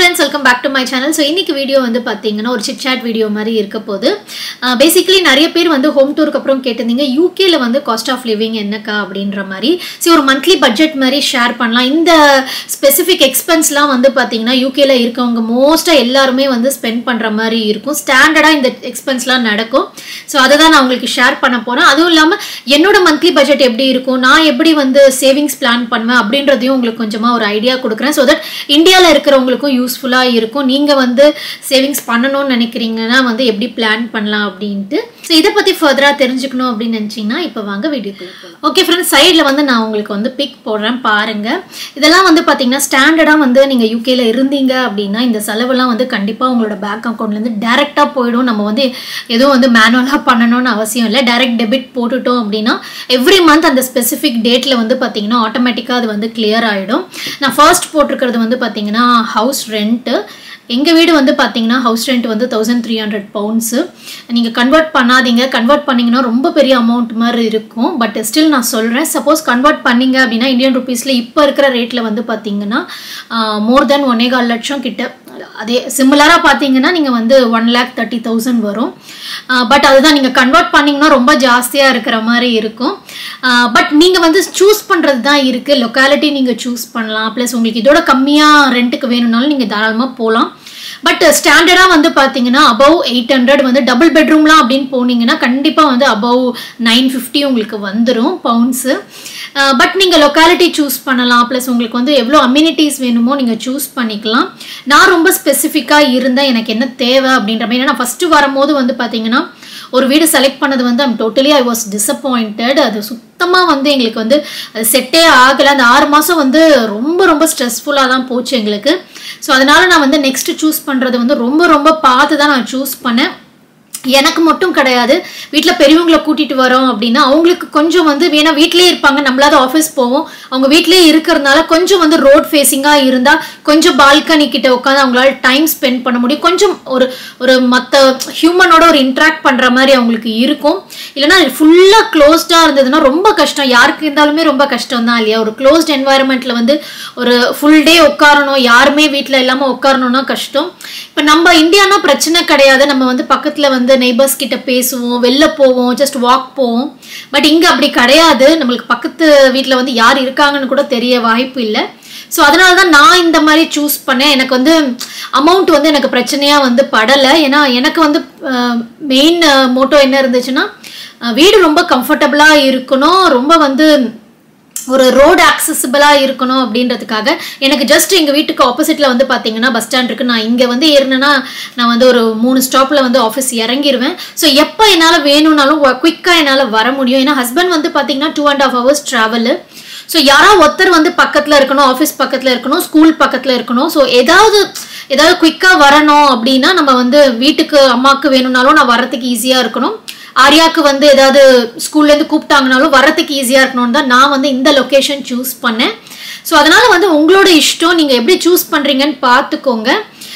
friends welcome back to my channel so இன்னைக்கு video வந்து பார்த்தீங்கன்னா ஒரு சிட் சாட் வீடியோ மாதிரி இருக்க போது பேசிக்கலி நிறைய பேர் வந்து ஹோம் டூருக்கு அப்புறம் கேட்டிருந்தீங்க யூகேல வந்து காஸ்ட் ஆஃப் லிவிங் என்னக்கா அப்படின்ற மாதிரி சரி ஒரு மந்த்லி பட்ஜெட் மாதிரி ஷேர் பண்ணலாம் இந்த ஸ்பெசிஃபிக் எக்ஸ்பென்ஸ்லாம் வந்து பார்த்தீங்கன்னா யூகேல இருக்கவங்க மோஸ்ட்டாக எல்லாருமே வந்து ஸ்பெண்ட் பண்ணுற மாதிரி இருக்கும் ஸ்டாண்டர்டாக இந்த எக்ஸ்பென்ஸ்லாம் நடக்கும் ஸோ அதை தான் நான் உங்களுக்கு ஷேர் பண்ண போகிறேன் அதுவும் இல்லாமல் என்னோட மந்த்லி பட்ஜெட் எப்படி இருக்கும் நான் எப்படி வந்து சேவிங்ஸ் பிளான் பண்ணுவேன் அப்படின்றதையும் உங்களுக்கு கொஞ்சமாக ஒரு ஐடியா கொடுக்குறேன் ஸோ தட் இந்தியாவில் இருக்கிறவங்களுக்கும் யூஸ்ஃபுல்லாக இருக்கும் நீங்கள் வந்து சேவிங்ஸ் பண்ணணும்னு நினைக்கிறீங்கன்னா வந்து எப்படி பிளான் பண்ணலாம் அப்படின்ட்டு ஸோ இதை பற்றி ஃபர்தராக தெரிஞ்சுக்கணும் அப்படின்னு நினச்சிங்கன்னா இப்போ வாங்க வீடியோக்குள்ள போகலாம் ஓகே ஃப்ரெண்ட்ஸ் சைடில் வந்து நான் உங்களுக்கு வந்து பிக் போடுறேன் பாருங்கள் இதெல்லாம் வந்து பார்த்தீங்கன்னா ஸ்டாண்டர்டாக வந்து நீங்கள் யூகேல இருந்தீங்க அப்படின்னா இந்த செலவெல்லாம் வந்து கண்டிப்பாக உங்களோட பேங்க் அக்கௌண்ட்லேருந்து டேரெக்டாக போயிடும் நம்ம வந்து எதுவும் வந்து மேனுவலாக பண்ணணும்னு அவசியம் இல்லை டைரக்ட் டெபிட் போட்டுட்டோம் அப்படின்னா எவ்ரி மந்த் அந்த ஸ்பெசிஃபிக் டேட்டில் வந்து பார்த்தீங்கன்னா ஆட்டோமேட்டிக்காக அது வந்து கிளியர் ஆகிடும் நான் ஃபர்ஸ்ட் போட்டிருக்கிறது வந்து பார்த்தீங்கன்னா ஹவுஸ் ரெண்ட்டு எங்கள் வீடு வந்து பார்த்தீங்கன்னா ஹவுஸ் ரெண்ட் வந்து தௌசண்ட் த்ரீ ஹண்ட்ரட் பவுண்ட்ஸு நீங்கள் கன்வெர்ட் பண்ணாதீங்க கன்வெர்ட் பண்ணிங்கன்னா ரொம்ப பெரிய அமௌண்ட் மாதிரி இருக்கும் பட் ஸ்டில் நான் சொல்கிறேன் சப்போஸ் கன்வெர்ட் பண்ணீங்க அப்படின்னா இந்தியன் ருபீஸில் இப்போ இருக்கிற ரேட்டில் வந்து பார்த்தீங்கன்னா மோர் தென் ஒன்னே கால் லட்சம் கிட்ட அதே சிமிலராக பார்த்தீங்கன்னா நீங்கள் வந்து ஒன் லேக் தேர்ட்டி தௌசண்ட் வரும் பட் அதுதான் நீங்கள் கன்வெர்ட் பண்ணிங்கன்னா ரொம்ப ஜாஸ்தியாக இருக்கிற மாதிரி இருக்கும் பட் நீங்கள் வந்து சூஸ் பண்ணுறது தான் இருக்குது லொக்காலிட்டி நீங்கள் சூஸ் பண்ணலாம் ப்ளஸ் உங்களுக்கு இதோட கம்மியாக ரெண்ட்டுக்கு வேணும்னாலும் நீங்கள் தாராளமாக போகலாம் பட் ஸ்டாண்டர்டாக வந்து பார்த்தீங்கன்னா அபவ் எயிட் ஹண்ட்ரட் வந்து டபுள் பெட்ரூம்லாம் அப்படின்னு போனீங்கன்னா கண்டிப்பாக வந்து அபவ் நைன் ஃபிஃப்டி உங்களுக்கு வந்துடும் பவுண்ட்ஸு பட் நீங்கள் லொக்காலிட்டி சூஸ் பண்ணலாம் ப்ளஸ் உங்களுக்கு வந்து எவ்வளோ அம்யூனிட்டிஸ் வேணுமோ நீங்கள் சூஸ் பண்ணிக்கலாம் நான் ரொம்ப ஸ்பெசிஃபிக்காக இருந்தேன் எனக்கு என்ன தேவை அப்படின்ற மாதிரி நான் ஃபஸ்ட்டு வரும்போது வந்து பார்த்தீங்கன்னா ஒரு வீடு செலக்ட் பண்ணது வந்து I'm totally I was disappointed அது சுத்தமாக வந்து எங்களுக்கு வந்து செட்டே ஆகலை அந்த ஆறு மாதம் வந்து ரொம்ப ரொம்ப ஸ்ட்ரெஸ்ஃபுல்லாக தான் போச்சு எங்களுக்கு ஸோ அதனால் நான் வந்து நெக்ஸ்ட் சூஸ் பண்ணுறது வந்து ரொம்ப ரொம்ப பார்த்து தான் நான் சூஸ் பண்ணேன் எனக்கு மட்டும் கிடையாது வீட்டில் பெரியவங்களை கூட்டிகிட்டு வரோம் அப்படின்னா அவங்களுக்கு கொஞ்சம் வந்து வேணா வீட்லேயே இருப்பாங்க நம்மளாவது ஆஃபீஸ் போவோம் அவங்க வீட்லேயே இருக்கிறதுனால கொஞ்சம் வந்து ரோட் ஃபேஸிங்காக இருந்தால் கொஞ்சம் பால்கனி கிட்ட உட்காந்து அவங்களால டைம் ஸ்பெண்ட் பண்ண முடியும் கொஞ்சம் ஒரு ஒரு மற்ற ஹியூமனோட ஒரு இன்ட்ராக்ட் பண்ணுற மாதிரி அவங்களுக்கு இருக்கும் இல்லைனா ஃபுல்லாக க்ளோஸ்டாக இருந்ததுன்னா ரொம்ப கஷ்டம் யாருக்கு இருந்தாலுமே ரொம்ப கஷ்டம் தான் இல்லையா ஒரு க்ளோஸ்ட் என்வாயர்மெண்ட்டில் வந்து ஒரு ஃபுல் டே உட்காரணும் யாருமே வீட்டில் இல்லாமல் உட்காரணும்னா கஷ்டம் இப்போ நம்ம இந்தியானா பிரச்சனை கிடையாது நம்ம வந்து பக்கத்தில் வந்து நெய்பர்ஸ் கிட்ட பேசுவோம் வெளில போவோம் ஜஸ்ட் வாக் போவோம் பட் இங்கே அப்படி கிடையாது நம்மளுக்கு பக்கத்து வீட்டில் வந்து யார் இருக்காங்கன்னு கூட தெரிய வாய்ப்பு இல்லை ஸோ அதனால தான் நான் இந்த மாதிரி சூஸ் பண்ணேன் எனக்கு வந்து அமௌண்ட் வந்து எனக்கு பிரச்சனையாக வந்து படலை ஏன்னா எனக்கு வந்து மெயின் மோட்டோ என்ன இருந்துச்சுன்னா வீடு ரொம்ப கம்ஃபர்டபுளாக இருக்கணும் ரொம்ப வந்து ஒரு ரோடு ஆக்சசிபிளாக இருக்கணும் அப்படின்றதுக்காக எனக்கு ஜஸ்ட் எங்கள் வீட்டுக்கு ஆப்போசிட்டில் வந்து பார்த்தீங்கன்னா பஸ் ஸ்டாண்ட் இருக்குது நான் இங்கே வந்து ஏறினேன்னா நான் வந்து ஒரு மூணு ஸ்டாப்பில் வந்து ஆஃபீஸ் இறங்கிடுவேன் ஸோ எப்போ என்னால் வேணும்னாலும் குயிக்காக என்னால் வர முடியும் ஏன்னா ஹஸ்பண்ட் வந்து பார்த்தீங்கன்னா two and half hours travel so யாராவது ஒருத்தர் வந்து பக்கத்தில் இருக்கணும் ஆஃபீஸ் பக்கத்தில் இருக்கணும் ஸ்கூல் பக்கத்தில் இருக்கணும் ஸோ ஏதாவது ஏதாவது குயிக்காக வரணும் அப்படின்னா நம்ம வந்து வீட்டுக்கு அம்மாவுக்கு வேணும்னாலும் நான் வரத்துக்கு ஈஸியாக இருக்கணும் ஆர்யாவுக்கு வந்து ஏதாவது ஸ்கூல்லேருந்து கூப்பிட்டாங்கனாலும் வரத்துக்கு ஈஸியாக இருக்கணும்னு தான் நான் வந்து இந்த லொக்கேஷன் சூஸ் பண்ணேன் ஸோ அதனால் வந்து உங்களோட இஷ்டம் நீங்கள் எப்படி சூஸ் பண்ணுறீங்கன்னு பார்த்துக்கோங்க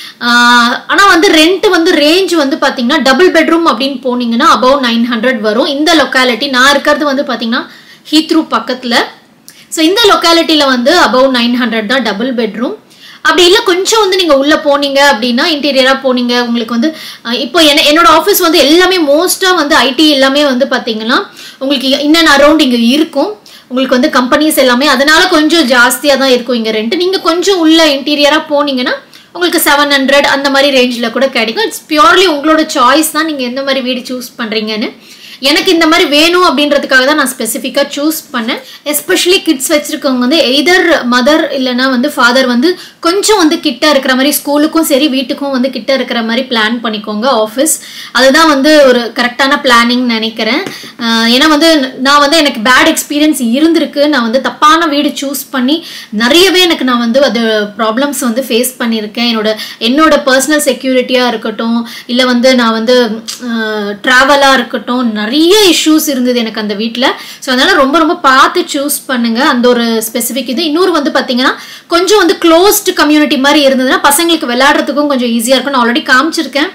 ஆனால் வந்து ரெண்ட் வந்து ரேஞ்ச் வந்து பார்த்தீங்கன்னா டபுள் பெட்ரூம் அப்படின்னு போனீங்கன்னா அபவ் நைன் ஹண்ட்ரட் வரும் இந்த லொக்காலிட்டி நான் இருக்கிறது வந்து பார்த்தீங்கன்னா ஹீத்ரூ பக்கத்தில் ஸோ இந்த லொக்காலிட்டியில் வந்து அபவ் நைன் ஹண்ட்ரட் தான் டபுள் பெட்ரூம் அப்படி இல்லை கொஞ்சம் வந்து நீங்கள் உள்ளே போனீங்க அப்படின்னா இன்டீரியராக போனீங்க உங்களுக்கு வந்து இப்போ என்ன என்னோட ஆஃபீஸ் வந்து எல்லாமே மோஸ்ட்டாக வந்து ஐடி எல்லாமே வந்து பார்த்தீங்கன்னா உங்களுக்கு இன் அண்ட் அரௌண்ட் இங்கே இருக்கும் உங்களுக்கு வந்து கம்பெனிஸ் எல்லாமே அதனால கொஞ்சம் ஜாஸ்தியாக தான் இருக்கும் இங்கே ரெண்ட் நீங்கள் கொஞ்சம் உள்ள இன்டீரியராக போனீங்கன்னா உங்களுக்கு செவன் ஹண்ட்ரட் அந்த மாதிரி ரேஞ்சில் கூட கிடைக்கும் இட்ஸ் பியூர்லி உங்களோட சாய்ஸ் தான் நீங்கள் எந்த மாதிரி வீடு சூஸ் பண்ணுறீங்கன்னு எனக்கு இந்த மாதிரி வேணும் அப்படின்றதுக்காக தான் நான் ஸ்பெசிஃபிக்காக சூஸ் பண்ணேன் எஸ்பெஷலி கிட்ஸ் வச்சுருக்கவங்க வந்து எய்தர் மதர் இல்லைனா வந்து ஃபாதர் வந்து கொஞ்சம் வந்து கிட்ட இருக்கிற மாதிரி ஸ்கூலுக்கும் சரி வீட்டுக்கும் வந்து கிட்ட இருக்கிற மாதிரி பிளான் பண்ணிக்கோங்க ஆஃபீஸ் அதுதான் வந்து ஒரு கரெக்டான பிளானிங் நினைக்கிறேன் ஏன்னா வந்து நான் வந்து எனக்கு பேட் எக்ஸ்பீரியன்ஸ் இருந்திருக்கு நான் வந்து தப்பான வீடு சூஸ் பண்ணி நிறையவே எனக்கு நான் வந்து அது ப்ராப்ளம்ஸ் வந்து ஃபேஸ் பண்ணியிருக்கேன் என்னோட என்னோட பர்சனல் செக்யூரிட்டியாக இருக்கட்டும் இல்லை வந்து நான் வந்து ட்ராவலாக இருக்கட்டும் நிறைய இஷ்யூஸ் இருந்தது எனக்கு அந்த வீட்டில் ஸோ அதனால் ரொம்ப ரொம்ப பார்த்து சூஸ் பண்ணுங்கள் அந்த ஒரு ஸ்பெசிஃபிக் இது இன்னொரு வந்து பார்த்தீங்கன்னா கொஞ்சம் வந்து க்ளோஸ்டு கம்யூனிட்டி மாதிரி இருந்ததுன்னா பசங்களுக்கு விளையாடுறதுக்கும் கொஞ்சம் ஈஸியாக இருக்கும் நான் ஆல்ரெடி காமிச்சிருக்கேன்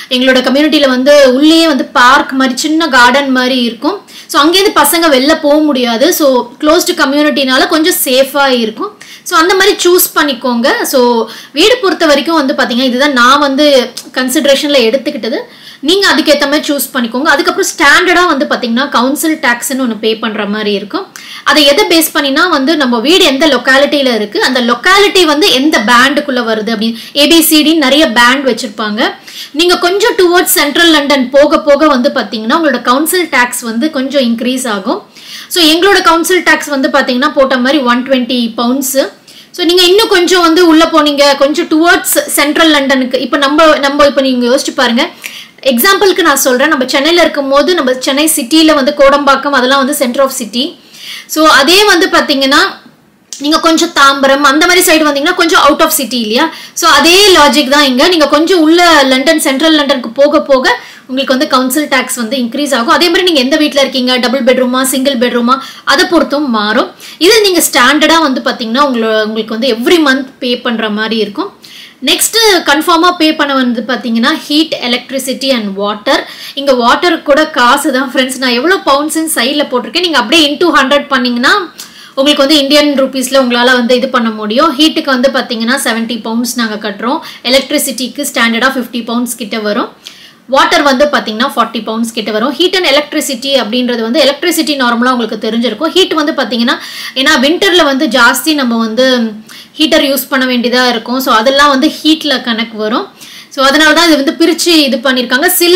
எங்களோட கம்யூனிட்டியில் வந்து உள்ளேயே வந்து பார்க் மாதிரி சின்ன கார்டன் மாதிரி இருக்கும் ஸோ அங்கேருந்து பசங்க வெளில போக முடியாது ஸோ க்ளோஸ்டு கம்யூனிட்டினால கொஞ்சம் சேஃபாக இருக்கும் ஸோ அந்த மாதிரி சூஸ் பண்ணிக்கோங்க ஸோ வீடு பொறுத்த வரைக்கும் வந்து பார்த்தீங்கன்னா இதுதான் நான் வந்து கன்சிடரேஷனில் எடுத்துக்கிட்டது நீங்கள் அதுக்கேற்ற மாதிரி சூஸ் பண்ணிக்கோங்க அதுக்கப்புறம் ஸ்டாண்டர்டாக வந்து பார்த்தீங்கன்னா கவுன்சில் டேக்ஸ்னு ஒன்று பே பண்ணுற மாதிரி இருக்கும் அதை எதை பேஸ் பண்ணினா வந்து நம்ம வீடு எந்த லொக்காலிட்டியில் இருக்குது அந்த லொக்காலிட்டி வந்து எந்த பேண்டுக்குள்ளே வருது அப்படின்னு ஏபிசிடின்னு நிறைய பேண்ட் வச்சுருப்பாங்க நீங்கள் கொஞ்சம் டுவர்ட்ஸ் சென்ட்ரல் லண்டன் போக போக வந்து பார்த்தீங்கன்னா உங்களோட கவுன்சில் டேக்ஸ் வந்து கொஞ்சம் இன்க்ரீஸ் ஆகும் ஸோ எங்களோட கவுன்சில் டேக்ஸ் வந்து பார்த்தீங்கன்னா போட்ட மாதிரி ஒன் டுவெண்ட்டி பவுண்ட்ஸு ஸோ நீங்கள் இன்னும் கொஞ்சம் வந்து உள்ளே போனீங்க கொஞ்சம் டுவர்ட்ஸ் சென்ட்ரல் லண்டனுக்கு இப்போ நம்ம நம்ம இப்போ நீங்கள் யோசிச்சு பாருங்க எக்ஸாம்பிளுக்கு நான் சொல்கிறேன் நம்ம சென்னையில் இருக்கும் போது நம்ம சென்னை சிட்டியில் வந்து கோடம்பாக்கம் அதெல்லாம் வந்து சென்டர் ஆஃப் சிட்டி ஸோ அதே வந்து பார்த்தீங்கன்னா நீங்கள் கொஞ்சம் தாம்பரம் அந்த மாதிரி சைடு வந்தீங்கன்னா கொஞ்சம் அவுட் ஆஃப் சிட்டி இல்லையா ஸோ அதே லாஜிக் தான் இங்கே நீங்கள் கொஞ்சம் உள்ள லண்டன் சென்ட்ரல் லண்டனுக்கு போக போக உங்களுக்கு வந்து கவுன்சில் டேக்ஸ் வந்து இன்க்ரீஸ் ஆகும் அதே மாதிரி நீங்கள் எந்த வீட்டில் இருக்கீங்க டபுள் பெட்ரூமா சிங்கிள் பெட்ரூமா அதை பொறுத்தும் மாறும் இது நீங்கள் ஸ்டாண்டர்டாக வந்து பார்த்தீங்கன்னா உங்களோட உங்களுக்கு வந்து எவ்ரி மந்த் பே பண்ணுற மாதிரி இருக்கும் நெக்ஸ்ட்டு கன்ஃபார்மாக பே பண்ண வந்து பார்த்தீங்கன்னா ஹீட் எலக்ட்ரிசிட்டி அண்ட் வாட்டர் இங்கே வாட்டருக்கு கூட காசு தான் ஃப்ரெண்ட்ஸ் நான் எவ்வளோ பவுண்ட்ஸ்ன்னு சைடில் போட்டிருக்கேன் நீங்கள் அப்படியே இன்டூ ஹண்ட்ரட் பண்ணிங்கன்னா உங்களுக்கு வந்து இந்தியன் ருபீஸில் உங்களால் வந்து இது பண்ண முடியும் ஹீட்டுக்கு வந்து பார்த்தீங்கன்னா செவன்ட்டி பவுண்ட்ஸ் நாங்கள் கட்டுறோம் எலக்ட்ரிசிட்டிக்கு ஸ்டாண்டர்டாக ஃபிஃப்டி பவுண்ட்ஸ் கிட்ட வரும் வாட்டர் வந்து பார்த்தீங்கன்னா ஃபார்ட்டி பவுண்ட்ஸ் கிட்ட வரும் ஹீட் அண்ட் எலக்ட்ரிசிட்டி அப்படின்றது வந்து எலக்ட்ரிசிட்டி நார்மலாக உங்களுக்கு தெரிஞ்சிருக்கும் ஹீட் வந்து பார்த்தீங்கன்னா ஏன்னா வின்டரில் வந்து ஜாஸ்தி நம்ம வந்து ஹீட்டர் யூஸ் பண்ண வேண்டியதாக இருக்கும் ஸோ அதெல்லாம் வந்து ஹீட்டில் கணக்கு வரும் ஸோ அதனால தான் இது வந்து பிரித்து இது பண்ணியிருக்காங்க சில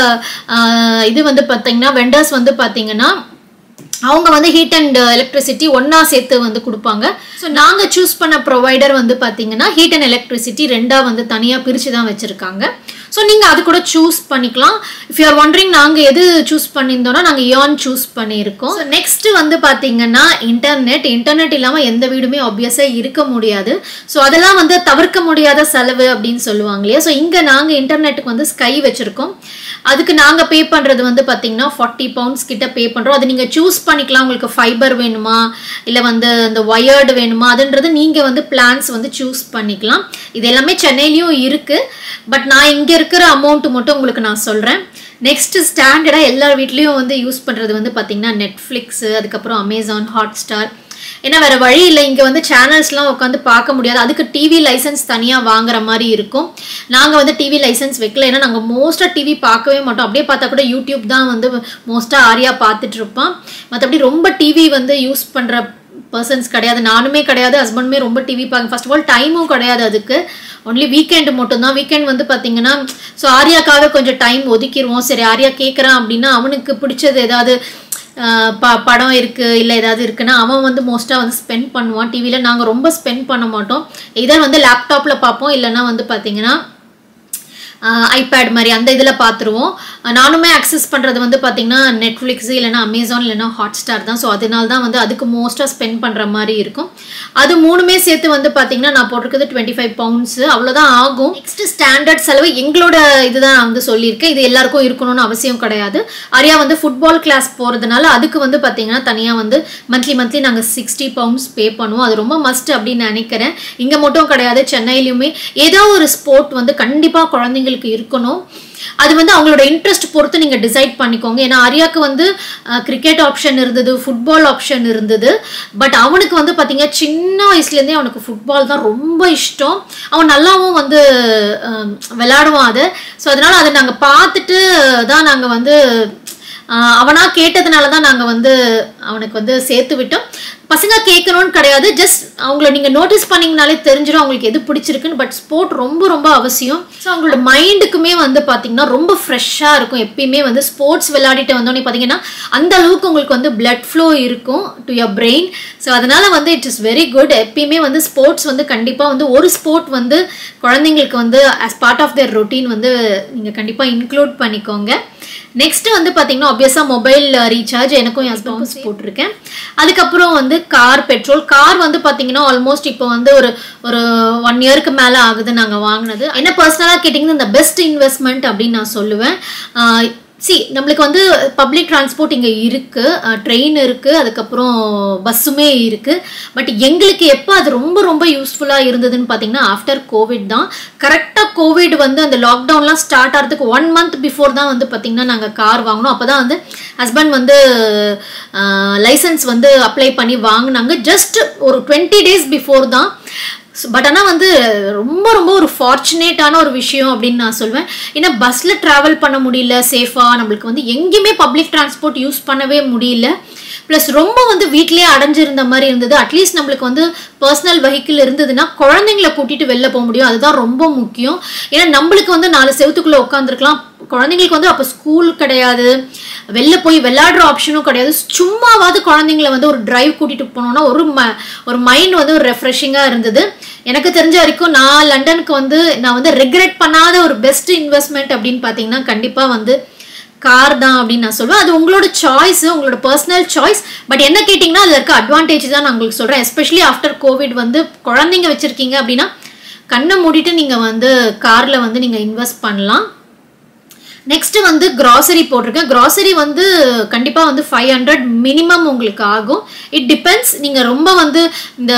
இது வந்து பார்த்தீங்கன்னா வெண்டர்ஸ் வந்து பார்த்தீங்கன்னா அவங்க வந்து ஹீட் அண்ட் எலக்ட்ரிசிட்டி ஒன்றா சேர்த்து வந்து கொடுப்பாங்க ஸோ நாங்கள் சூஸ் பண்ண ப்ரொவைடர் வந்து பார்த்தீங்கன்னா ஹீட் அண்ட் எலக்ட்ரிசிட்டி ரெண்டாக வந்து தனியாக பிரித்து தான் வச்சுருக்காங்க ஸோ நீங்கள் அது கூட சூஸ் பண்ணிக்கலாம் இஃப் யூஆர் ஒண்டரிங் நாங்கள் எது சூஸ் பண்ணியிருந்தோம்னா நாங்கள் இயான் சூஸ் பண்ணியிருக்கோம் ஸோ நெக்ஸ்ட் வந்து பார்த்தீங்கன்னா இன்டர்நெட் இன்டர்நெட் இல்லாமல் எந்த வீடுமே ஆப்வியஸாக இருக்க முடியாது ஸோ அதெல்லாம் வந்து தவிர்க்க முடியாத செலவு அப்படின்னு சொல்லுவாங்க இல்லையா ஸோ இங்கே நாங்கள் இன்டர்நெட்டுக்கு வந்து ஸ்கை வச்சுருக்கோம் அதுக்கு நாங்கள் பே பண்ணுறது வந்து பார்த்தீங்கன்னா ஃபார்ட்டி பவுண்ட்ஸ் கிட்ட பே பண்ணுறோம் அது நீங்கள் சூஸ் பண்ணிக்கலாம் உங்களுக்கு ஃபைபர் வேணுமா இல்லை வந்து இந்த ஒயர்டு வேணுமா அதுன்றது நீங்கள் வந்து பிளான்ஸ் வந்து சூஸ் பண்ணிக்கலாம் இது எல்லாமே சென்னையிலையும் இருக்குது பட் நான் இங்கே இருக்கிற அமௌண்ட் மட்டும் உங்களுக்கு நான் சொல்கிறேன் நெக்ஸ்ட் ஸ்டாண்டர்டாக எல்லா வீட்லேயும் வந்து யூஸ் பண்ணுறது வந்து பார்த்தீங்கன்னா நெட்ஃப்ளிக்ஸு அதுக்கப்புறம் அமேசான் ஹாட் ஸ்டார் ஏன்னா வேற வழி இல்லை இங்கே வந்து சேனல்ஸ்லாம் உட்காந்து பார்க்க முடியாது அதுக்கு டிவி லைசன்ஸ் தனியாக வாங்குற மாதிரி இருக்கும் நாங்கள் வந்து டிவி லைசன்ஸ் வைக்கல ஏன்னா நாங்கள் மோஸ்ட்டாக டிவி பார்க்கவே மாட்டோம் அப்படியே பார்த்தா கூட யூடியூப் தான் வந்து மோஸ்ட்டாக ஆரியா பார்த்துட்டு இருப்பான் மற்றபடி ரொம்ப டிவி வந்து யூஸ் பண்ணுற பர்சன்ஸ் கிடையாது நானுமே கிடையாது ஹஸ்பண்டுமே ரொம்ப டிவி பார்க்க ஃபர்ஸ்ட் ஆஃப் ஆல் டைமும் கிடையாது அதுக்கு ஒன்லி வீக்கெண்டு மட்டும்தான் வீக்கெண்ட் வந்து பார்த்தீங்கன்னா ஸோ ஆர்யாக்காக கொஞ்சம் டைம் ஒதுக்கிடுவோம் சரி ஆர்யா கேட்குறான் அப்படின்னா அவனுக்கு பிடிச்சது ஏதாவது ப படம் இருக்குது இல்லை ஏதாவது இருக்குன்னா அவன் வந்து மோஸ்ட்டாக வந்து ஸ்பெண்ட் பண்ணுவான் டிவியில் நாங்கள் ரொம்ப ஸ்பெண்ட் பண்ண மாட்டோம் இதர் வந்து லேப்டாப்பில் பார்ப்போம் இல்லைன்னா வந்து பார்த்தீங்கன்னா ஐபேட் மாதிரி அந்த இதில் பார்த்துருவோம் நானுமே அக்சஸ் பண்ணுறது வந்து பார்த்தீங்கன்னா நெட்ஃப்ளிக்ஸ் இல்லைனா அமேசான் இல்லைனா ஹாட் ஸ்டார் தான் ஸோ அதனால தான் வந்து அதுக்கு மோஸ்ட்டாக ஸ்பெண்ட் பண்ணுற மாதிரி இருக்கும் அது மூணுமே சேர்த்து வந்து பார்த்தீங்கன்னா நான் போட்டிருக்கிறது டுவெண்ட்டி ஃபைவ் பவுண்ட்ஸு அவ்வளோதான் ஆகும் நெக்ஸ்ட் ஸ்டாண்டர்ட் செலவு எங்களோட இதுதான் நான் வந்து சொல்லியிருக்கேன் இது எல்லாருக்கும் இருக்கணும்னு அவசியம் கிடையாது ஆரியா வந்து ஃபுட்பால் கிளாஸ் போகிறதுனால அதுக்கு வந்து பார்த்தீங்கன்னா தனியாக வந்து மந்த்லி மந்த்லி நாங்கள் சிக்ஸ்டி பவுண்ட்ஸ் பே பண்ணுவோம் அது ரொம்ப மஸ்ட் அப்படின்னு நினைக்கிறேன் இங்கே மட்டும் கிடையாது சென்னையிலையுமே ஏதோ ஒரு ஸ்போர்ட் வந்து கண்டிப்பாக குழந்தைங்க குழந்தைங்களுக்கு இருக்கணும் அது வந்து அவங்களோட இன்ட்ரெஸ்ட் பொறுத்து நீங்கள் டிசைட் பண்ணிக்கோங்க ஏன்னா ஆரியாவுக்கு வந்து கிரிக்கெட் ஆப்ஷன் இருந்தது ஃபுட்பால் ஆப்ஷன் இருந்தது பட் அவனுக்கு வந்து பார்த்தீங்க சின்ன வயசுலேருந்தே அவனுக்கு ஃபுட்பால் தான் ரொம்ப இஷ்டம் அவன் நல்லாவும் வந்து விளையாடுவான் அதை ஸோ அதனால் அதை நாங்கள் பார்த்துட்டு தான் நாங்கள் வந்து அவனா கேட்டதுனால தான் நாங்கள் வந்து அவனுக்கு வந்து சேர்த்து விட்டோம் பசங்க கேட்கணும்னு கிடையாது ஜஸ்ட் அவங்கள நீங்கள் நோட்டீஸ் பண்ணிங்கனாலே தெரிஞ்சிடும் அவங்களுக்கு எது பிடிச்சிருக்குன்னு பட் ஸ்போர்ட் ரொம்ப ரொம்ப அவசியம் ஸோ அவங்களோட மைண்டுக்குமே வந்து பார்த்தீங்கன்னா ரொம்ப ஃப்ரெஷ்ஷாக இருக்கும் எப்பயுமே வந்து ஸ்போர்ட்ஸ் விளையாடிட்டு வந்தோடனே பார்த்தீங்கன்னா அந்த அளவுக்கு உங்களுக்கு வந்து பிளட் ஃப்ளோ இருக்கும் டு யர் பிரெயின் ஸோ அதனால வந்து இட் இஸ் வெரி குட் எப்பயுமே வந்து ஸ்போர்ட்ஸ் வந்து கண்டிப்பாக வந்து ஒரு ஸ்போர்ட் வந்து குழந்தைங்களுக்கு வந்து as part of their routine வந்து நீங்கள் கண்டிப்பாக இன்க்ளூட் பண்ணிக்கோங்க நெக்ஸ்ட் வந்து பார்த்தீங்கன்னா ஆப்வியஸாக மொபைல் ரீசார்ஜ் எனக்கும் என் ஹஸ்பண்ட் போட்டிருக்கேன் அதுக்கப்புறம் வந்து கார் பெட்ரோல் கார் வந்து பார்த்தீங்கன்னா ஆல்மோஸ்ட் இப்போ வந்து ஒரு ஒரு ஒன் இயருக்கு மேலே ஆகுது நாங்கள் வாங்கினது என்ன பர்சனலாக கேட்டிங்கன்னா இந்த பெஸ்ட் இன்வெஸ்ட்மெண்ட் அப்படின்னு நான் சொல்லுவேன் சி நம்மளுக்கு வந்து பப்ளிக் டிரான்ஸ்போர்ட் இங்கே இருக்குது ட்ரெயின் இருக்குது அதுக்கப்புறம் பஸ்ஸுமே இருக்குது பட் எங்களுக்கு எப்போ அது ரொம்ப ரொம்ப யூஸ்ஃபுல்லாக இருந்ததுன்னு பார்த்தீங்கன்னா ஆஃப்டர் கோவிட் தான் கரெக்டாக கோவிட் வந்து அந்த லாக்டவுன்லாம் ஸ்டார்ட் ஆகிறதுக்கு ஒன் மந்த் பிஃபோர் தான் வந்து பார்த்திங்கன்னா நாங்கள் கார் வாங்கினோம் அப்போ தான் வந்து ஹஸ்பண்ட் வந்து லைசன்ஸ் வந்து அப்ளை பண்ணி வாங்கினாங்க ஜஸ்ட் ஒரு டுவெண்ட்டி டேஸ் பிஃபோர் தான் பட் ஆனால் வந்து ரொம்ப ரொம்ப ஒரு ஃபார்ச்சுனேட்டான ஒரு விஷயம் அப்படின்னு நான் சொல்வேன் ஏன்னா பஸ்ஸில் ட்ராவல் பண்ண முடியல சேஃபாக நம்மளுக்கு வந்து எங்கேயுமே பப்ளிக் டிரான்ஸ்போர்ட் யூஸ் பண்ணவே முடியல ப்ளஸ் ரொம்ப வந்து வீட்லேயே அடைஞ்சிருந்த மாதிரி இருந்தது அட்லீஸ்ட் நம்மளுக்கு வந்து பர்சனல் வெஹிக்கிள் இருந்ததுன்னா குழந்தைங்கள கூட்டிட்டு வெளில போக முடியும் அதுதான் ரொம்ப முக்கியம் ஏன்னா நம்மளுக்கு வந்து நாலு செவத்துக்குள்ளே உட்காந்துருக்கலாம் குழந்தைங்களுக்கு வந்து அப்போ ஸ்கூல் கிடையாது வெளில போய் விளையாடுற ஆப்ஷனும் கிடையாது சும்மாவாவது குழந்தைங்கள வந்து ஒரு டிரைவ் கூட்டிட்டு போனோம்னா ஒரு ம ஒரு மைண்ட் வந்து ஒரு ரெஃப்ரெஷிங்காக இருந்தது எனக்கு தெரிஞ்ச வரைக்கும் நான் லண்டனுக்கு வந்து நான் வந்து ரெக்ரெட் பண்ணாத ஒரு பெஸ்ட் இன்வெஸ்ட்மெண்ட் அப்படின்னு பார்த்தீங்கன்னா கண்டிப்பாக வந்து கார் தான் அப்படின்னு நான் சொல்லுவேன் அது உங்களோட சாய்ஸ் உங்களோட பர்சனல் சாய்ஸ் பட் என்ன கேட்டிங்கன்னா அதில் இருக்க அட்வான்டேஜ் தான் நான் உங்களுக்கு சொல்கிறேன் எஸ்பெஷலி ஆஃப்டர் கோவிட் வந்து குழந்தைங்க வச்சுருக்கீங்க அப்படின்னா கண்ணை மூடிட்டு நீங்கள் வந்து காரில் வந்து நீங்கள் இன்வெஸ்ட் பண்ணலாம் நெக்ஸ்ட் வந்து கிராசரி போட்டிருக்கேன் கிராசரி வந்து கண்டிப்பாக வந்து ஃபைவ் ஹண்ட்ரட் மினிமம் உங்களுக்கு ஆகும் இட் டிபெண்ட்ஸ் நீங்கள் ரொம்ப வந்து இந்த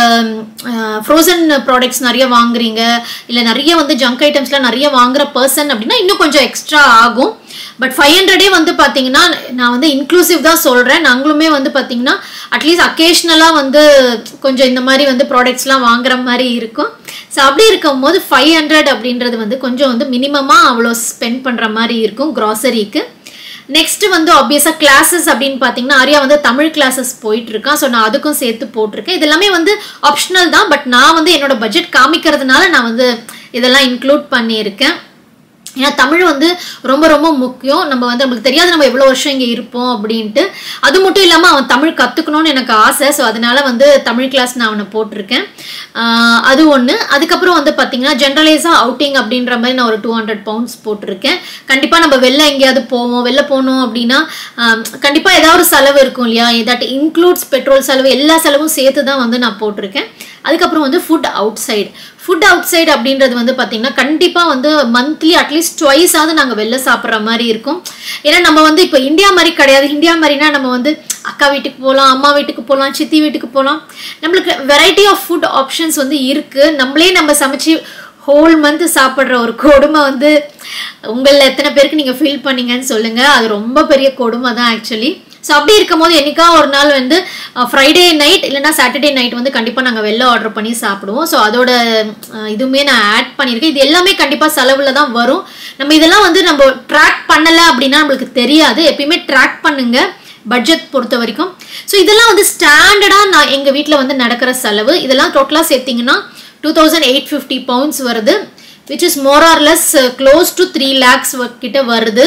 ஃப்ரோசன் ப்ராடக்ட்ஸ் நிறைய வாங்குறீங்க இல்லை நிறைய வந்து ஜங்க் ஐட்டம்ஸ்லாம் நிறைய வாங்குற பர்சன் அப்படின்னா இன்னும் கொஞ்சம் எக்ஸ்ட்ரா ஆகும் பட் ஃபைவ் ஹண்ட்ரடே வந்து பார்த்தீங்கன்னா நான் வந்து இன்க்ளூசிவ் தான் சொல்கிறேன் நாங்களுமே வந்து பார்த்தீங்கன்னா அட்லீஸ்ட் அக்கேஷ்னலாக வந்து கொஞ்சம் இந்த மாதிரி வந்து ப்ராடக்ட்ஸ்லாம் வாங்குற மாதிரி இருக்கும் ஸோ அப்படி இருக்கும் போது ஃபைவ் ஹண்ட்ரட் அப்படின்றது வந்து கொஞ்சம் வந்து மினிமமாக அவ்வளோ ஸ்பெண்ட் பண்ணுற மாதிரி இருக்கும் க்ராசரிக்கு நெக்ஸ்ட் வந்து ஆப்வியஸாக கிளாஸஸ் அப்படின்னு பார்த்தீங்கன்னா ஆரியா வந்து தமிழ் கிளாஸஸ் போயிட்டு இருக்கான் ஸோ நான் அதுக்கும் சேர்த்து போட்டிருக்கேன் இது எல்லாமே வந்து ஆப்ஷனல் தான் பட் நான் வந்து என்னோட பட்ஜெட் காமிக்கிறதுனால நான் வந்து இதெல்லாம் இன்க்ளூட் பண்ணியிருக்கேன் ஏன்னா தமிழ் வந்து ரொம்ப ரொம்ப முக்கியம் நம்ம வந்து நம்மளுக்கு தெரியாது நம்ம எவ்வளோ வருஷம் இங்கே இருப்போம் அப்படின்ட்டு அது மட்டும் இல்லாமல் அவன் தமிழ் கற்றுக்கணும்னு எனக்கு ஆசை ஸோ அதனால வந்து தமிழ் கிளாஸ் நான் அவனை போட்டிருக்கேன் ஆஹ் அது ஒன்று அதுக்கப்புறம் வந்து பார்த்தீங்கன்னா ஜென்ரலைஸாக அவுட்டிங் அப்படின்ற மாதிரி நான் ஒரு டூ ஹண்ட்ரட் பவுண்ட்ஸ் போட்டிருக்கேன் கண்டிப்பாக நம்ம வெளில எங்கேயாவது போவோம் வெளில போனோம் அப்படின்னா கண்டிப்பாக ஏதாவது ஒரு செலவு இருக்கும் இல்லையா தட் இன்க்ளூட்ஸ் பெட்ரோல் செலவு எல்லா செலவும் சேர்த்து தான் வந்து நான் போட்டிருக்கேன் அதுக்கப்புறம் வந்து food outside food outside அப்படின்றது வந்து பார்த்தீங்கன்னா கண்டிப்பாக வந்து மந்த்லி அட்லீஸ்ட் ட்வைஸாவது நாங்கள் வெளில சாப்பிட்ற மாதிரி இருக்கும் ஏன்னா நம்ம வந்து இப்போ இந்தியா மாதிரி கிடையாது இந்தியா மாதிரினா நம்ம வந்து அக்கா வீட்டுக்கு போகலாம் அம்மா வீட்டுக்கு போகலாம் சித்தி வீட்டுக்கு போகலாம் நம்மளுக்கு வெரைட்டி ஆஃப் ஃபுட் ஆப்ஷன்ஸ் வந்து இருக்குது நம்மளே நம்ம சமைச்சு ஹோல் மந்த் சாப்பிட்ற ஒரு கொடுமை வந்து உங்களில் எத்தனை பேருக்கு நீங்கள் ஃபீல் பண்ணீங்கன்னு சொல்லுங்கள் அது ரொம்ப பெரிய கொடுமை தான் ஆக்சுவலி ஸோ அப்படி இருக்கும் போது என்னைக்கா ஒரு நாள் வந்து ஃப்ரைடே நைட் இல்லைன்னா சாட்டர்டே நைட் வந்து கண்டிப்பாக நாங்கள் வெளில ஆர்டர் பண்ணி சாப்பிடுவோம் ஸோ அதோட அஹ், இதுவுமே நான் ஆட் பண்ணியிருக்கேன் இது எல்லாமே கண்டிப்பாக செலவில் தான் வரும் நம்ம இதெல்லாம் வந்து நம்ம ட்ராக் பண்ணலை அப்படின்னா நம்மளுக்கு தெரியாது எப்பயுமே ட்ராக் பண்ணுங்க பட்ஜெட் பொறுத்த வரைக்கும் ஸோ இதெல்லாம் வந்து ஸ்டாண்டர்டாக நான் எங்கள் வீட்டில் வந்து நடக்கிற செலவு இதெல்லாம் டோட்டலாக சேர்த்திங்கன்னா two thousand eight fifty pounds வருது which is more or less close to three lakhs கிட்ட வருது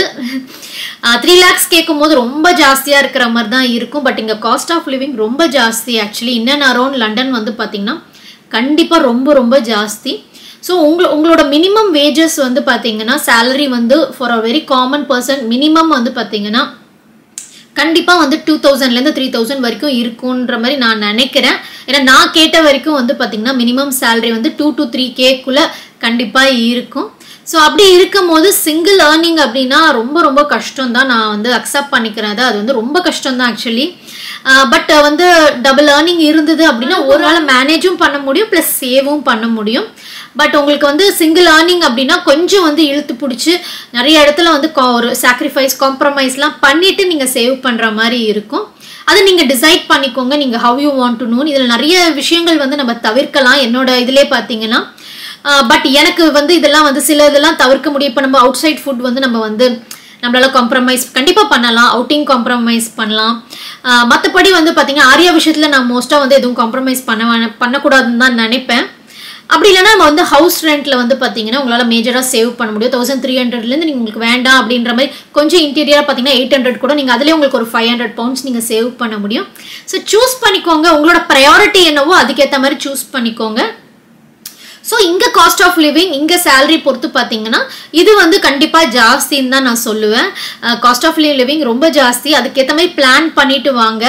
த்ரீ லேக்ஸ் கேட்கும் போது ரொம்ப ஜாஸ்தியாக இருக்கிற மாதிரி தான் இருக்கும் பட் இங்கே காஸ்ட் ஆஃப் லிவிங் ரொம்ப ஜாஸ்தி actually in and around London வந்து பார்த்தீங்கன்னா கண்டிப்பாக ரொம்ப ரொம்ப ஜாஸ்தி ஸோ உங்கள உங்களோட மினிமம் வேஜஸ் வந்து பார்த்தீங்கன்னா சேலரி வந்து for a very common person minimum வந்து பார்த்தீங்கன்னா கண்டிப்பாக வந்து டூ தௌசண்ட்லேருந்து த்ரீ தௌசண்ட் வரைக்கும் இருக்குன்ற மாதிரி நான் நினைக்கிறேன் ஏன்னா நான் கேட்ட வரைக்கும் வந்து பார்த்தீங்கன்னா மினிமம் சேலரி வந்து டூ டு த்ரீ கேக்குள்ளே கண்டிப்பாக இருக்கும் ஸோ அப்படி இருக்கும் போது சிங்கிள் ஏர்னிங் அப்படின்னா ரொம்ப ரொம்ப கஷ்டம் தான் நான் வந்து அக்செப்ட் பண்ணிக்கிறேன் அது அது வந்து ரொம்ப கஷ்டம் தான் ஆக்சுவலி பட் வந்து டபுள் ஏர்னிங் இருந்தது அப்படின்னா ஒரு வேளை மேனேஜும் பண்ண முடியும் ப்ளஸ் சேவும் பண்ண முடியும் பட் உங்களுக்கு வந்து சிங்கிள் ஏர்னிங் அப்படின்னா கொஞ்சம் வந்து இழுத்து பிடிச்சி நிறைய இடத்துல வந்து கா- ஒரு சாக்ரிஃபைஸ் காம்ப்ரமைஸ்லாம் பண்ணிட்டு நீங்கள் சேவ் பண்ணுற மாதிரி இருக்கும் அதை நீங்கள் டிசைட் பண்ணிக்கோங்க நீங்கள் how you want to known இதில் நிறைய விஷயங்கள் வந்து நம்ம தவிர்க்கலாம் என்னோட இதிலே பார்த்தீங்கன்னா பட் எனக்கு வந்து இதெல்லாம் வந்து சில இதெல்லாம் தவிர்க்க முடியும் இப்போ நம்ம அவுட் சைட் ஃபுட் வந்து நம்ம வந்து நம்மளால காம்ப்ரமைஸ் கண்டிப்பாக பண்ணலாம் அவுட்டிங் காம்ப்ரமைஸ் பண்ணலாம் மற்றபடி வந்து பார்த்தீங்கன்னா ஆரியா விஷயத்தில் நான் மோஸ்ட்டாக வந்து எதுவும் காம்ப்ரமைஸ் பண்ண வேணா- பண்ணக்கூடாதுன்னு தான் நினைப்பேன் அப்படி இல்லைன்னா நம்ம வந்து ஹவுஸ் ரெண்ட்ல வந்து பார்த்தீங்கன்னா உங்களால் மேஜராக சேவ் பண்ண முடியும் தௌசண்ட் த்ரீ ஹண்ட்ரட்லேருந்து நீங்கள் உங்களுக்கு வேண்டாம் அப்படின்ற மாதிரி கொஞ்சம் இன்டீரியராக பார்த்தீங்கன்னா எயிட் ஹண்ட்ரட் கூட நீங்கள் அதிலே உங்களுக்கு ஒரு ஃபைவ் ஹண்ட்ரட் பவுண்ட்ஸ் நீங்கள் சேவ் பண்ண முடியும் ஸோ சூஸ் பண்ணிக்கோங்க உங்களோட ப்ரையாரிட்டி என்னவோ அதுக்கேற்ற மாதிரி சூஸ் பண்ணிக்கோங்க ஸோ இங்கே காஸ்ட் ஆஃப் லிவிங் இங்கே சேலரி பொறுத்து பார்த்தீங்கன்னா இது வந்து கண்டிப்பாக ஜாஸ்தின்னு தான் நான் சொல்லுவேன் காஸ்ட் ஆஃப் லிவிங் ரொம்ப ஜாஸ்தி அதுக்கேற்ற மாதிரி பிளான் பண்ணிட்டு வாங்க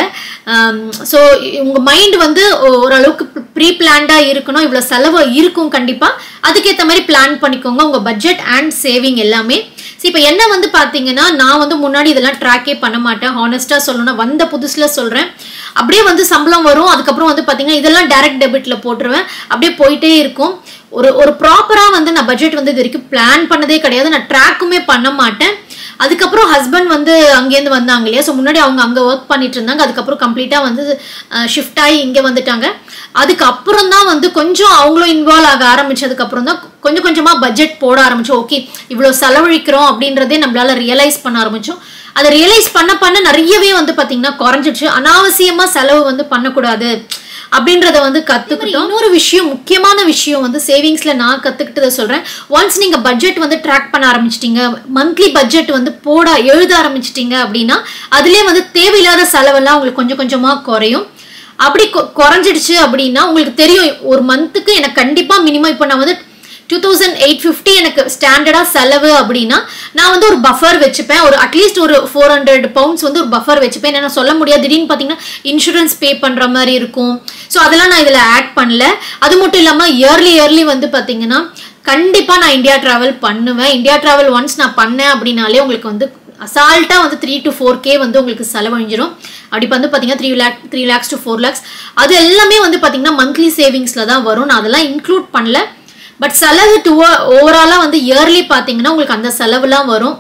ஸோ உங்கள் மைண்ட் வந்து ஓ- ஓரளவுக்கு ப்ரீ பிளான்டாக இருக்கணும் இவ்வளோ செலவு இருக்கும் கண்டிப்பாக அதுக்கேற்ற மாதிரி பிளான் பண்ணிக்கோங்க உங்கள் பட்ஜெட் அண்ட் சேவிங் எல்லாமே இப்போ என்ன வந்து பார்த்தீங்கன்னா நான் வந்து முன்னாடி இதெல்லாம் ட்ராக்கே பண்ண மாட்டேன் ஹானஸ்ட்டாக சொல்லணும்னா வந்த புதுசில் சொல்கிறேன் அப்படியே வந்து சம்பளம் வரும் அதுக்கப்புறம் வந்து பார்த்தீங்கன்னா இதெல்லாம் டைரக்ட் டெபிட்ல போட்டுருவேன் அப்படியே போயிட்டே இருக்கும் ஒரு ஒரு ப்ராப்பராக வந்து நான் பட்ஜெட் வந்து இது வரைக்கும் பிளான் பண்ணதே கிடையாது நான் ட்ராக்குமே பண்ண மாட்டேன் அதுக்கப்புறம் ஹஸ்பண்ட் வந்து அங்கேருந்து வந்தாங்க இல்லையா ஸோ முன்னாடி அவங்க அங்கே ஒர்க் பண்ணிட்டு இருந்தாங்க அதுக்கப்புறம் கம்ப்ளீட்டாக வந்து ஷிஃப்ட் ஆகி இங்கே வந்துட்டாங்க அதுக்கப்புறம் தான் வந்து கொஞ்சம் அவங்களும் இன்வால்வ் ஆக ஆரம்பிச்சதுக்கு அப்புறம் தான் கொஞ்சம் கொஞ்சமாக பட்ஜெட் போட ஆரம்பிச்சோம் ஓகே இவ்வளோ செலவழிக்கிறோம் அப்படின்றதே நம்மளால ரியலைஸ் பண்ண ஆரம்பிச்சோம் அதை ரியலைஸ் பண்ண பண்ண நிறையவே வந்து பார்த்தீங்கன்னா குறைஞ்சிடுச்சு அனாவசியமாக செலவு வந்து பண்ணக்கூடாது அப்படின்றத வந்து கத்துக்கிட்டோம் இன்னொரு விஷயம் முக்கியமான விஷயம் வந்து சேவிங்ஸ்ல நான் கத்துக்கிட்டதை சொல்றேன் ஒன்ஸ் நீங்க பட்ஜெட் வந்து ட்ராக் பண்ண ஆரம்பிச்சிட்டீங்க மந்த்லி பட்ஜெட் வந்து போட எழுத ஆரம்பிச்சிட்டீங்க அப்படின்னா அதுலயே வந்து தேவையில்லாத செலவெல்லாம் உங்களுக்கு கொஞ்சம் கொஞ்சமா குறையும் அப்படி கொ- குறைஞ்சிடுச்சு அப்படின்னா உங்களுக்கு தெரியும் ஒரு மந்த்துக்கு எனக்கு கண்டிப்பா மினிமம் இப்போ நான் வந்து டூ தௌசண்ட் எயிட் ஃபிஃப்டி எனக்கு ஸ்டாண்டர்டாக செலவு அப்படின்னா நான் வந்து ஒரு பஃபர் வச்சுப்பேன் ஒரு அட்லீஸ்ட் ஒரு ஃபோர் ஹண்ட்ரட் பவுண்ட்ஸ் வந்து ஒரு பஃபர் வச்சுப்பேன் என்ன சொல்ல முடியாது திடீர்னு பார்த்தீங்கன்னா இன்சூரன்ஸ் பே பண்ணுற மாதிரி இருக்கும் ஸோ அதெல்லாம் நான் இதில் ஆட் பண்ணல அது மட்டும் இல்லாமல் இயர்லி இயர்லி வந்து பார்த்தீங்கன்னா கண்டிப்பாக நான் இந்தியா ட்ராவல் பண்ணுவேன் இந்தியா ட்ராவல் ஒன்ஸ் நான் பண்ணேன் அப்படின்னாலே உங்களுக்கு வந்து அசால்ட்டாக வந்து த்ரீ டு ஃபோர் கே வந்து உங்களுக்கு செலவழிஞ்சிரும் அப்படி வந்து பார்த்தீங்கன்னா three lakh three lakhs to four lakhs அது எல்லாமே வந்து பார்த்தீங்கன்னா மந்த்லி சேவிங்ஸில் தான் வரும் நான் அதெல்லாம் இன்க்ளூட் பண்ணல பட் செலவு டு ஓவராலாக வந்து இயர்லி பார்த்தீங்கன்னா உங்களுக்கு அந்த செலவுலாம் வரும்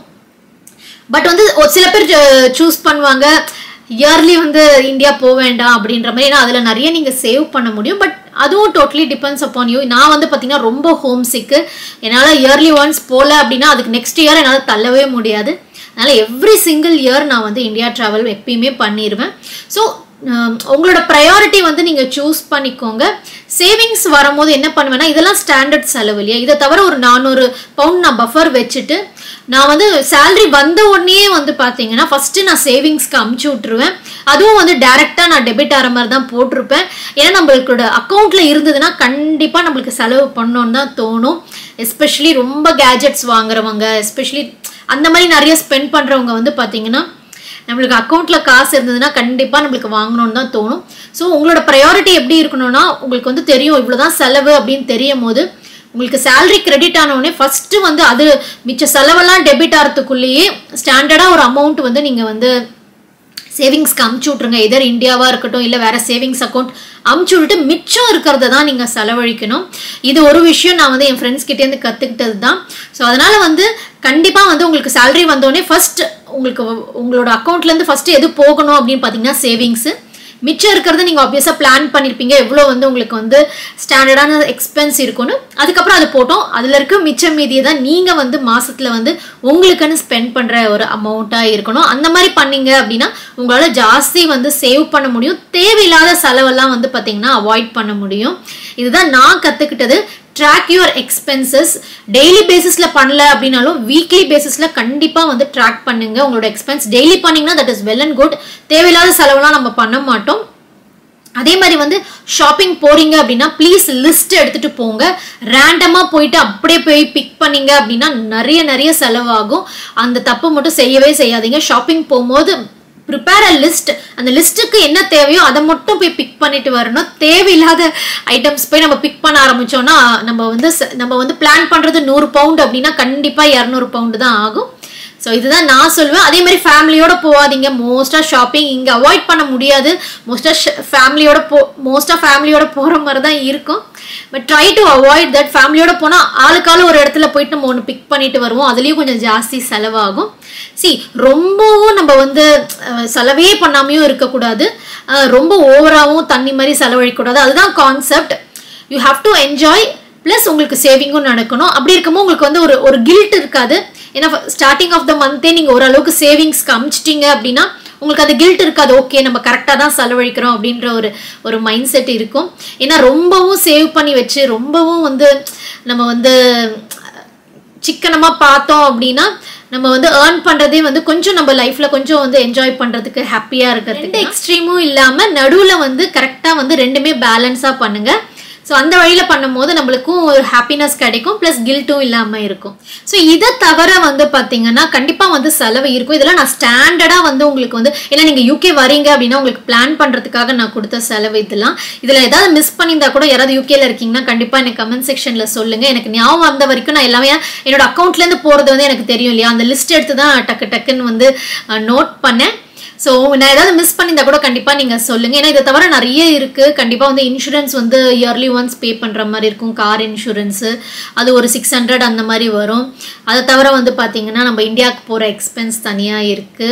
பட் வந்து ஒரு சில பேர் சூஸ் பண்ணுவாங்க இயர்லி வந்து இந்தியா போக வேண்டாம் அப்படின்ற மாதிரி ஏன்னா அதில் நிறைய நீங்கள் சேவ் பண்ண முடியும் பட் அதுவும் டோட்டலி டிபெண்ட்ஸ் அப்பான் யூ நான் வந்து பார்த்தீங்கன்னா ரொம்ப ஹோம் சிக்கு என்னால் இயர்லி ஒன்ஸ் போகல அப்படின்னா அதுக்கு நெக்ஸ்ட் இயர் என்னால் தள்ளவே முடியாது அதனால் எவ்ரி சிங்கிள் இயர் நான் வந்து இந்தியா ட்ராவல் எப்பயுமே பண்ணிடுவேன் ஸோ உங்களோட ப்ரையாரிட்டி வந்து நீங்கள் சூஸ் பண்ணிக்கோங்க சேவிங்ஸ் வரும்போது என்ன பண்ணுவேன்னா இதெல்லாம் ஸ்டாண்டர்ட் செலவு இல்லையா இதை தவிர ஒரு நானூறு பவுண்ட் நான் பஃபர் வச்சுட்டு நான் வந்து சேலரி வந்த உடனே வந்து பார்த்தீங்கன்னா ஃபஸ்ட்டு நான் சேவிங்ஸ்க்கு அமுச்சு விட்ருவேன் அதுவும் வந்து டேரெக்டாக நான் டெபிட் ஆகிற மாதிரி தான் போட்டிருப்பேன் ஏன்னா நம்மளுக்கோட அக்கௌண்ட்டில் இருந்ததுன்னா கண்டிப்பாக நம்மளுக்கு செலவு பண்ணோன்னு தான் தோணும் எஸ்பெஷலி ரொம்ப கேஜெட்ஸ் வாங்குறவங்க எஸ்பெஷலி அந்த மாதிரி நிறைய ஸ்பெண்ட் பண்ணுறவங்க வந்து பார்த்தீங்கன்னா நம்மளுக்கு அக்கௌண்ட்ல காசு இருந்ததுன்னா கண்டிப்பா நம்மளுக்கு வாங்கணும்னு தான் தோணும் ஸோ உங்களோட ப்ரையாரிட்டி எப்படி இருக்கணும்னா உங்களுக்கு வந்து தெரியும் இவ்வளவுதான் செலவு அப்படின்னு தெரியும் போது உங்களுக்கு சேலரி கிரெடிட் ஆனவுடனே ஃபர்ஸ்ட் வந்து அது மிச்ச செலவெல்லாம் டெபிட் ஆகிறதுக்குள்ளேயே ஸ்டாண்டர்டா ஒரு அமௌண்ட் வந்து நீங்க வந்து சேவிங்ஸ்க்கு அமுச்சு விட்ருங்க எதர் இந்தியாவா இருக்கட்டும் இல்லை வேற சேவிங்ஸ் அக்கௌண்ட் அமுச்சு விட்டுட்டு மிச்சம் இருக்கிறத தான் நீங்கள் செலவழிக்கணும் இது ஒரு விஷயம் நான் வந்து என் ஃப்ரெண்ட்ஸ் கிட்டேருந்து கற்றுக்கிட்டது தான் ஸோ அதனால வந்து கண்டிப்பாக வந்து உங்களுக்கு சேலரி வந்தோடனே ஃபர்ஸ்ட் உங்களுக்கு உங்களோட அக்கௌண்ட்லேருந்து ஃபர்ஸ்ட் எது போகணும் அப்படின்னு பார்த்தீங்கன்னா சேவிங்ஸு மிச்சம் இருக்கிறது நீங்கள் ஆப்வியஸாக பிளான் பண்ணியிருப்பீங்க எவ்வளோ வந்து உங்களுக்கு வந்து ஸ்டாண்டர்டான எக்ஸ்பென்ஸ் இருக்கும்னு அதுக்கப்புறம் அது போட்டோம் அதில் இருக்க மிச்சம் மீதியை தான் நீங்கள் வந்து மாசத்துல வந்து உங்களுக்குன்னு ஸ்பெண்ட் பண்ணுற ஒரு அமௌண்ட்டாக இருக்கணும் அந்த மாதிரி பண்ணீங்க அப்படின்னா உங்களால் ஜாஸ்தி வந்து சேவ் பண்ண முடியும் தேவையில்லாத செலவெல்லாம் வந்து பார்த்தீங்கன்னா அவாய்ட் பண்ண முடியும் இதுதான் நான் கற்றுக்கிட்டது ட்ராக் யுவர் எக்ஸ்பென்சஸ் டெய்லி பேசிஸில் பண்ணல அப்படின்னாலும் வீக்லி பேசிஸில் கண்டிப்பாக வந்து ட்ராக் பண்ணுங்க உங்களோட எக்ஸ்பென்ஸ் டெய்லி பண்ணீங்கன்னா that is well and good தேவையில்லாத செலவுலாம் நம்ம பண்ண மாட்டோம் அதே மாதிரி வந்து ஷாப்பிங் போறீங்க அப்படின்னா ப்ளீஸ் லிஸ்ட் எடுத்துட்டு போங்க ரேண்டமாக போயிட்டு அப்படியே போய் பிக் பண்ணீங்க அப்படின்னா நிறைய நிறைய செலவாகும் அந்த தப்பு மட்டும் செய்யவே செய்யாதீங்க ஷாப்பிங் போகும்போது ப்ரிப்பேர் அ லிஸ்ட் அந்த லிஸ்ட்டுக்கு என்ன தேவையோ அதை மட்டும் போய் பிக் பண்ணிட்டு வரணும் தேவையில்லாத ஐட்டம்ஸ் போய் நம்ம பிக் பண்ண ஆரம்பிச்சோம்னா நம்ம வந்து ச- நம்ம வந்து பிளான் பண்றது நூறு பவுண்ட் அப்படின்னா கண்டிப்பா இரநூறு பவுண்டு தான் ஆகும் ஸோ இதுதான் நான் சொல்லுவேன் அதே மாதிரி ஃபேமிலியோட போகாதீங்க மோஸ்ட்டாக ஷாப்பிங் இங்கே அவாய்ட் பண்ண முடியாது மோஸ்ட்டாக ஃபேமிலியோட போ மோஸ்ட்டாக ஃபேமிலியோட போகிற மாதிரி தான் இருக்கும் but try to avoid that ஃபேமிலியோட போனால் ஆளுக்கால ஒரு இடத்துல போயிட்டு நம்ம ஒன்று பிக் பண்ணிட்டு வருவோம் அதுலேயும் கொஞ்சம் ஜாஸ்தி செலவாகும் சி ரொம்பவும் நம்ம வந்து அஹ், செலவே பண்ணாமையும் இருக்கக்கூடாது அஹ், ரொம்ப ஓவராகவும் தண்ணி மாதிரி செலவழிக்கக்கூடாது அதுதான் concept you have to enjoy plus உங்களுக்கு சேவிங்கும் நடக்கணும் அப்படி இருக்கும்போது உங்களுக்கு வந்து ஒரு ஒரு கில்ட் இருக்காது ஏன்னா ஸ்டார்டிங் ஆஃப் த மந்தே நீங்கள் ஓரளவுக்கு சேவிங்ஸ்க்கு அமிச்சிட்டீங்க அப்படின்னா உங்களுக்கு அது கில்ட் இருக்காது ஓகே நம்ம கரெக்டாக தான் செலவழிக்கிறோம் அப்படின்ற ஒரு ஒரு மைண்ட் செட் இருக்கும் ஏன்னா ரொம்பவும் சேவ் பண்ணி வச்சு ரொம்பவும் வந்து நம்ம வந்து சிக்கனமா பார்த்தோம் அப்படின்னா நம்ம வந்து ஏர்ன் பண்றதே வந்து கொஞ்சம் நம்ம லைஃப்ல கொஞ்சம் வந்து என்ஜாய் பண்றதுக்கு ஹாப்பியா இருக்கிறதுக்கு எக்ஸ்ட்ரீமும் இல்லாம நடுவுல வந்து கரெக்டா வந்து ரெண்டுமே பேலன்ஸா பண்ணுங்க ஸோ அந்த வழியில் பண்ணும்போது நம்மளுக்கும் ஒரு ஹாப்பினஸ் கிடைக்கும் ப்ளஸ் கில்ட்டும் இல்லாமல் இருக்கும் ஸோ இதை தவிர வந்து பார்த்தீங்கன்னா கண்டிப்பாக வந்து செலவு இருக்கும் இதெல்லாம் நான் ஸ்டாண்டர்டாக வந்து உங்களுக்கு வந்து ஏன்னா நீங்கள் யூகே வரீங்க அப்படின்னா உங்களுக்கு பிளான் பண்ணுறதுக்காக நான் கொடுத்த செலவு இதெல்லாம் இதில் ஏதாவது மிஸ் பண்ணியிருந்தா கூட யாராவது யூகேல இருக்கீங்கன்னா கண்டிப்பாக எனக்கு கமெண்ட் செக்ஷனில் சொல்லுங்கள் எனக்கு ஞாபகம் வந்த வரைக்கும் நான் எல்லாமே என்னோட அக்கௌண்ட்லேருந்து போகிறது வந்து எனக்கு தெரியும் இல்லையா அந்த லிஸ்ட் எடுத்து தான் டக்கு டக்குன்னு வந்து நோட் பண்ணேன் ஸோ நான் ஏதாவது மிஸ் பண்ணியிருந்தா கூட கண்டிப்பாக நீங்கள் சொல்லுங்கள் ஏன்னா இதை தவிர நிறைய இருக்குது கண்டிப்பாக வந்து இன்சூரன்ஸ் வந்து இயர்லி ஒன்ஸ் பே பண்ணுற மாதிரி இருக்கும் கார் இன்சூரன்ஸு அது ஒரு சிக்ஸ் ஹண்ட்ரட் அந்த மாதிரி வரும் அதை தவிர வந்து பார்த்தீங்கன்னா நம்ம இந்தியாவுக்கு போகிற எக்ஸ்பென்ஸ் தனியாக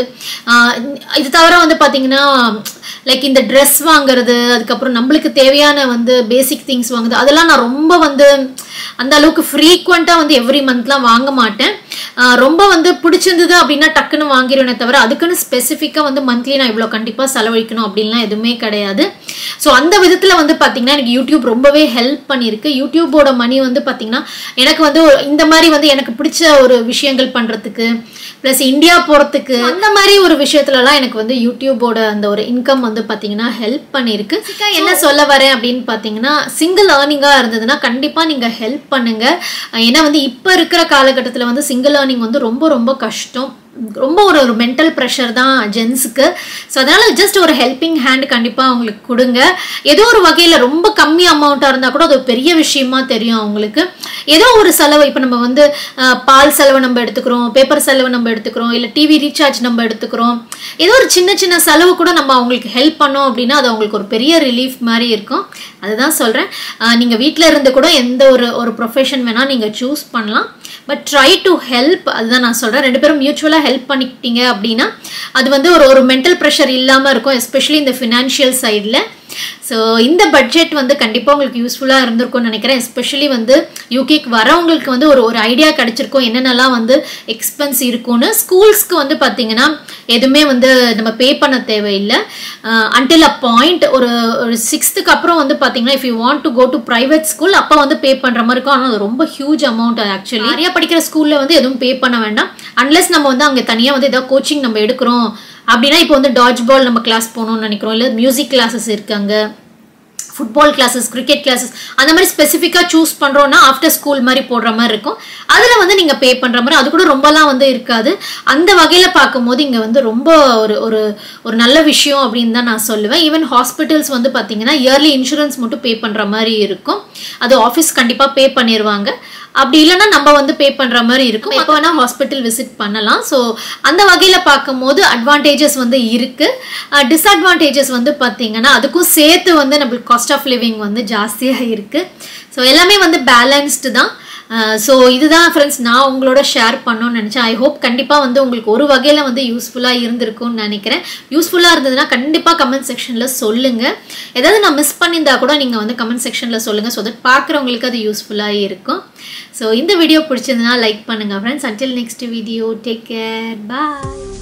இருக்குது இது தவிர வந்து பார்த்தீங்கன்னா லைக் இந்த ட்ரெஸ் வாங்குறது அதுக்கப்புறம் நம்மளுக்கு தேவையான வந்து பேசிக் திங்ஸ் வாங்குறது அதெல்லாம் நான் ரொம்ப வந்து அந்த அளவுக்கு ஃப்ரீக்வெண்ட்டாக வந்து எவ்ரி மந்த்லாம் வாங்க மாட்டேன் ரொம்ப வந்து பிடிச்சிருந்தது அப்படின்னா டக்குன்னு வாங்கிடுவேனே தவிர அதுக்குன்னு ஸ்பெசிஃபிக்காக வந்து மந்த்லி நான் இவ்வளோ கண்டிப்பாக செலவழிக்கணும் அப்படின்லாம் எதுவுமே கிடையாது ஸோ அந்த விதத்தில் வந்து பார்த்தீங்கன்னா எனக்கு யூடியூப் ரொம்பவே ஹெல்ப் பண்ணியிருக்கு யூடியூபோட மணி வந்து பார்த்தீங்கன்னா எனக்கு வந்து இந்த மாதிரி வந்து எனக்கு பிடிச்ச ஒரு விஷயங்கள் பண்ணுறதுக்கு ப்ளஸ் இந்தியா போகிறதுக்கு அந்த மாதிரி ஒரு விஷயத்துலலாம் எனக்கு வந்து யூடியூபோட அந்த ஒரு இன்கம் வந்து பார்த்தீங்கன்னா ஹெல்ப் பண்ணியிருக்கு என்ன சொல்ல வரேன் அப்படின்னு பார்த்தீங்கன்னா சிங்கிள் ஏர்னிங்காக இருந்ததுன்னா கண்டிப்பாக நீங்கள் ஹெல்ப் பண்ணுங்கள் ஏன்னா வந்து இப்போ இருக்கிற காலகட்டத்தில் வந்து சிங்கிள் ஏர்னிங் வந்து ரொம்ப ரொம்ப கஷ்டம் ரொம்ப ஒரு ஒரு மென்டல் ப்ரெஷர் தான் ஜென்ஸுக்கு ஸோ அதனால் ஜஸ்ட் ஒரு ஹெல்பிங் ஹேண்ட் கண்டிப்பாக அவங்களுக்கு கொடுங்க ஏதோ ஒரு வகையில் ரொம்ப கம்மி அமௌண்ட்டாக இருந்தால் கூட அது ஒரு பெரிய விஷயமா தெரியும் அவங்களுக்கு ஏதோ ஒரு செலவு இப்போ நம்ம வந்து பால் செலவு நம்ம எடுத்துக்கிறோம் பேப்பர் செலவு நம்ம எடுத்துக்கிறோம் இல்லை டிவி ரீசார்ஜ் நம்ம எடுத்துக்கிறோம் ஏதோ ஒரு சின்ன சின்ன செலவு கூட நம்ம அவங்களுக்கு ஹெல்ப் பண்ணோம் அப்படின்னா அது அவங்களுக்கு ஒரு பெரிய ரிலீஃப் மாதிரி இருக்கும் அதுதான் சொல்கிறேன் நீங்கள் வீட்டில் இருந்து கூட எந்த ஒரு ஒரு ப்ரொஃபஷன் வேணால் நீங்கள் சூஸ் பண்ணலாம் பட் ட்ரை டு ஹெல்ப் அதுதான் நான் சொல்கிறேன் ரெண்டு பேரும் மியூச்சுவலாக ஹெல்ப் பண்ணிக்கிட்டீங்க அப்படின்னா அது வந்து ஒரு ஒரு மென்டல் ப்ரெஷர் இல்லாமல் இருக்கும் எஸ்பெஷலி இந்த ஃபினான்ஷியல் சைடில் ஸோ இந்த பட்ஜெட் வந்து கண்டிப்பாக உங்களுக்கு யூஸ்ஃபுல்லாக இருந்திருக்கும்னு நினைக்கிறேன் எஸ்பெஷலி வந்து யூகேக்கு வரவங்களுக்கு வந்து ஒரு ஒரு ஐடியா கிடைச்சிருக்கும் என்னென்னலாம் வந்து எக்ஸ்பென்ஸ் இருக்கும்னு ஸ்கூல்ஸ்க்கு வந்து பார்த்தீங்கன்னா எதுவுமே வந்து நம்ம பே பண்ண தேவையில்லை அன்டில் அ பாயிண்ட் ஒரு ஒரு சிக்ஸ்த்துக்கு அப்புறம் வந்து பார்த்தீங்கன்னா if you want to go to private school அப்போ வந்து பே பண்ணுற மாதிரி இருக்கும் ஆனால் அது ரொம்ப ஹியூஜ் அமௌண்ட் ஆக்சுவலி நிறைய படிக்கிற ஸ்கூலில் வந்து எதுவும் பே பண்ண வேண்டாம் அன்லெஸ் நம்ம வந்து அங்கே தனியாக வந்து ஏதாவது கோச்சிங் நம்ம எடுக்கிறோம் அப்படின்னா இப்போ வந்து டாட்ஜ் பால் நம்ம கிளாஸ் போகணும்னு நினைக்கிறோம் இல்லை மியூசிக் கிளாஸஸ் இருக்காங்க ஃபுட்பால் கிளாஸஸ் கிரிக்கெட் கிளாஸஸ் அந்த மாதிரி ஸ்பெசிஃபிக்காக சூஸ் பண்ணுறோன்னா ஆஃப்டர் ஸ்கூல் மாதிரி போடுற மாதிரி இருக்கும் அதில் வந்து நீங்கள் பே பண்ணுற மாதிரி அது கூட ரொம்பலாம் வந்து இருக்காது அந்த வகையில் பார்க்கும்போது இங்கே வந்து ரொம்ப ஒரு ஒரு ஒரு நல்ல விஷயம் அப்படின்னு தான் நான் சொல்லுவேன் ஈவன் ஹாஸ்பிட்டல்ஸ் வந்து பார்த்தீங்கன்னா இயர்லி இன்சூரன்ஸ் மட்டும் பே பண்ணுற மாதிரி இருக்கும் அது ஆஃபீஸ் கண்டிப்பாக பே பண்ணிடுவாங்க அப்படி இல்லைன்னா நம்ம வந்து பே பண்ணுற மாதிரி இருக்கும் எப்போ வேணால் ஹாஸ்பிட்டல் விசிட் பண்ணலாம் ஸோ அந்த வகையில் பார்க்கும்போது அட்வான்டேஜஸ் வந்து இருக்குது டிஸ்அட்வான்டேஜஸ் வந்து பார்த்தீங்கன்னா அதுக்கும் சேர்த்து வந்து நம்மளுக்கு காஸ்ட் ஆஃப் லிவிங் வந்து ஜாஸ்தியாக இருக்குது ஸோ எல்லாமே வந்து பேலன்ஸ்டு தான் ஸோ இதுதான் ஃப்ரெண்ட்ஸ் நான் உங்களோட ஷேர் பண்ணணும்னு நினச்சேன் ஐ ஹோப் கண்டிப்பாக வந்து உங்களுக்கு ஒரு வகையில் வந்து யூஸ்ஃபுல்லாக இருந்திருக்கும்னு நினைக்கிறேன் யூஸ்ஃபுல்லாக இருந்ததுன்னா கண்டிப்பாக கமெண்ட் செக்ஷனில் சொல்லுங்கள் ஏதாவது நான் மிஸ் பண்ணியிருந்தா கூட நீங்கள் வந்து கமெண்ட் செக்ஷனில் சொல்லுங்கள் ஸோ தட் பார்க்குறவங்களுக்கு அது யூஸ்ஃபுல்லாக இருக்கும் ஸோ இந்த வீடியோ பிடிச்சிருந்ததுன்னா லைக் பண்ணுங்கள் friends until next video take care பாய்